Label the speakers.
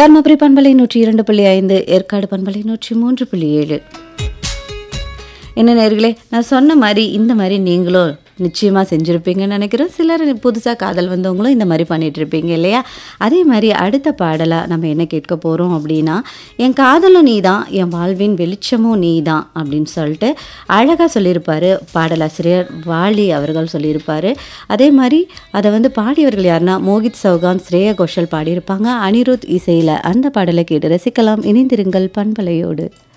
Speaker 1: தருமபுரி பண்பலை நூற்றி இரண்டு புள்ளி ஐந்து ஏற்காடு பண்பலை நூற்றி மூன்று புள்ளி ஏழு என்ன நேர்களே நான் சொன்ன மாதிரி இந்த மாதிரி நீங்களும் நிச்சயமாக செஞ்சுருப்பீங்கன்னு நினைக்கிறேன் சிலர் புதுசாக காதல் வந்தவங்களும் இந்த மாதிரி பண்ணிட்டு இருப்பீங்க இல்லையா அதே மாதிரி அடுத்த பாடலாக நம்ம என்ன கேட்க போகிறோம் அப்படின்னா என் காதலும் நீ தான் என் வாழ்வின் வெளிச்சமும் நீ தான் அப்படின்னு சொல்லிட்டு அழகாக சொல்லியிருப்பாரு பாடலாசிரியர் வாலி அவர்கள் சொல்லியிருப்பாரு அதே மாதிரி அதை வந்து பாடியவர்கள் யாருன்னா மோகித் சௌகான் ஸ்ரேயா கோஷல் பாடியிருப்பாங்க அனிருத் இசையில் அந்த பாடலை கேட்டு ரசிக்கலாம் இணைந்திருங்கள் பண்பலையோடு